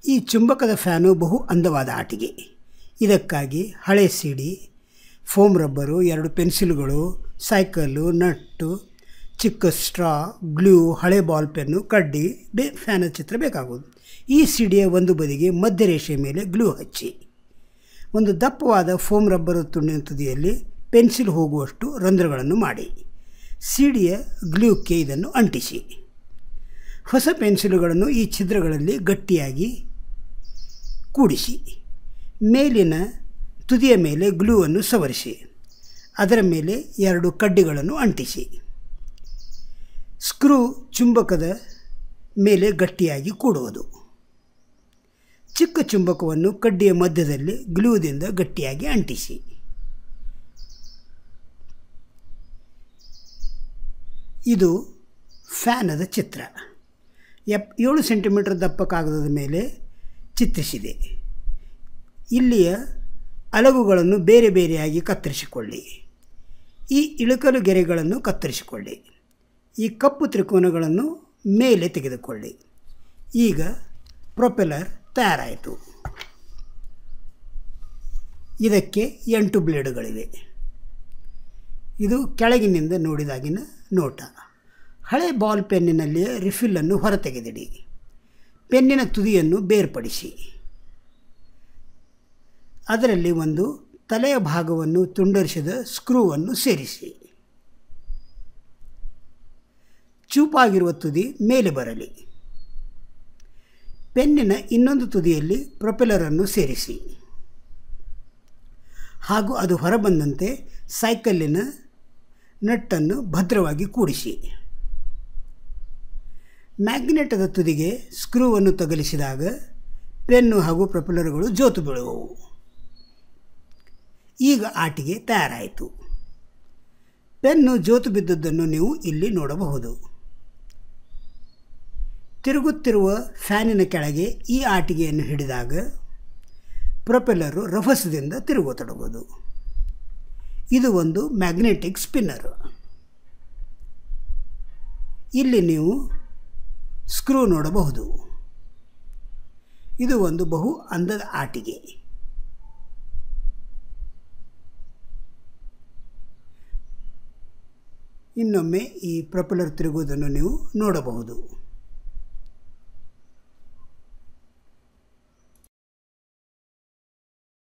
ಈ ಚುಂಬಕದ ಫ್ಯಾನು ಬಹು ಅಂದವಾದ ಆಟಿಕೆ ಇದಕ್ಕಾಗಿ ಹಳೆ ಸಿಡಿ ಫೋಮ್ ರಬ್ಬರು ಎರಡು ಪೆನ್ಸಿಲ್ಗಳು ಸೈಕಲ್ಲು ನಟ್ಟು ಚಿಕ್ಕ ಸ್ಟ್ರಾ ಗ್ಲೂ ಹಳೆ ಬಾಲ್ ಪೆನ್ನು ಕಡ್ಡಿ ಬೇ ಫ್ಯಾನ ಚಿತ್ರ ಬೇಕಾಗುವುದು ಈ ಸಿಡಿಯ ಒಂದು ಬದಿಗೆ ಮಧ್ಯರೇಷೆಯ ಮೇಲೆ ಗ್ಲೂ ಹಚ್ಚಿ ಒಂದು ದಪ್ಪವಾದ ಫೋಮ್ ರಬ್ಬರು ತುಂಡಿನ ತುದಿಯಲ್ಲಿ ಪೆನ್ಸಿಲ್ ಹೋಗುವಷ್ಟು ರಂಧ್ರಗಳನ್ನು ಮಾಡಿ ಸಿಡಿಯ ಗ್ಲೂಕ್ಕೆ ಇದನ್ನು ಅಂಟಿಸಿ ಹೊಸ ಪೆನ್ಸಿಲುಗಳನ್ನು ಈ ಛಿದ್ರಗಳಲ್ಲಿ ಗಟ್ಟಿಯಾಗಿ ಕೂಡಿಸಿ ಮೇಲಿನ ತುದಿಯ ಮೇಲೆ ಗ್ಲೂವನ್ನು ಸವರಿಸಿ ಅದರ ಮೇಲೆ ಎರಡು ಕಡ್ಡಿಗಳನ್ನು ಅಂಟಿಸಿ ಸ್ಕ್ರೂ ಚುಂಬಕದ ಮೇಲೆ ಗಟ್ಟಿಯಾಗಿ ಕೂಡುವುದು ಚಿಕ್ಕ ಚುಂಬಕವನ್ನು ಕಡ್ಡಿಯ ಮಧ್ಯದಲ್ಲಿ ಗ್ಲೂದಿಂದ ಗಟ್ಟಿಯಾಗಿ ಅಂಟಿಸಿ ಇದು ಫ್ಯಾನದ ಚಿತ್ರ ಎಪ್ ಏಳು ಸೆಂಟಿಮೀಟರ್ ದಪ್ಪ ಕಾಗದದ ಮೇಲೆ ಚಿತ್ರಿಸಿದೆ ಇಲ್ಲಿಯ ಅಲಗುಗಳನ್ನು ಬೇರೆ ಬೇರೆಯಾಗಿ ಕತ್ತರಿಸಿಕೊಳ್ಳಿ ಈ ಇಳಕಲು ಗೆರೆಗಳನ್ನು ಕತ್ತರಿಸಿಕೊಳ್ಳಿ ಈ ಕಪ್ಪು ತ್ರಿಕೋನಗಳನ್ನು ಮೇಲೆ ತೆಗೆದುಕೊಳ್ಳಿ ಈಗ ಪ್ರೊಪೆಲ್ಲರ್ ತಯಾರಾಯಿತು ಇದಕ್ಕೆ ಎಂಟು ಬ್ಲೇಡುಗಳಿವೆ ಇದು ಕೆಳಗಿನಿಂದ ನೋಡಿದಾಗಿನ ನೋಟ ಹಳೆ ಬಾಲ್ ಪೆನ್ನಿನಲ್ಲಿಯ ರಿಫಿಲ್ಲನ್ನು ಹೊರತೆಗೆದಿಡಿ ಪೆನ್ನಿನ ತುದಿಯನ್ನು ಬೇರ್ಪಡಿಸಿ ಅದರಲ್ಲಿ ಒಂದು ತಲೆಯ ಭಾಗವನ್ನು ತುಂಡರಿಸಿದ ಸ್ಕ್ರೂವನ್ನು ಸೇರಿಸಿ ಚೂಪಾಗಿರುವ ತುದಿ ಮೇಲೆ ಬರಲಿ ಪೆನ್ನಿನ ಇನ್ನೊಂದು ತುದಿಯಲ್ಲಿ ಪ್ರೊಪೆಲ್ಲರನ್ನು ಸೇರಿಸಿ ಹಾಗೂ ಅದು ಹೊರಬಂದಂತೆ ಸೈಕಲ್ಲಿನ ನಟ್ಟನ್ನು ಭದ್ರವಾಗಿ ಕೂಡಿಸಿ ಮ್ಯಾಗ್ನೆಟದ ತುದಿಗೆ ಸ್ಕ್ರೂವನ್ನು ತಗಲಿಸಿದಾಗ ಪೆನ್ನು ಹಾಗೂ ಪ್ರೊಪೆಲ್ಲರ್ಗಳು ಜೋತು ಬೀಳುವವು ಈಗ ಆಟಿಗೆ ತಯಾರಾಯಿತು ಪೆನ್ನು ಜೋತು ಬಿದ್ದದ್ದನ್ನು ನೀವು ಇಲ್ಲಿ ನೋಡಬಹುದು ತಿರುಗುತ್ತಿರುವ ಫ್ಯಾನಿನ ಕೆಳಗೆ ಈ ಆಟಿಕೆಯನ್ನು ಹಿಡಿದಾಗ ಪ್ರೊಪೆಲ್ಲರು ರಭಸದಿಂದ ತಿರುಗತೊಡಗೋದು ಇದು ಒಂದು ಮ್ಯಾಗ್ನೆಟಿಕ್ ಸ್ಪಿನ್ನರು ಇಲ್ಲಿ ನೀವು ಸ್ಕ್ರೂ ನೋಡಬಹುದು ಇದು ಒಂದು ಬಹು ಅಂದದ ಆಟಿಕೆ ಇನ್ನೊಮ್ಮೆ ಈ ಪ್ರೊಪೆಲ್ಲರ್ ತಿರುಗುವುದನ್ನು ನೀವು ನೋಡಬಹುದು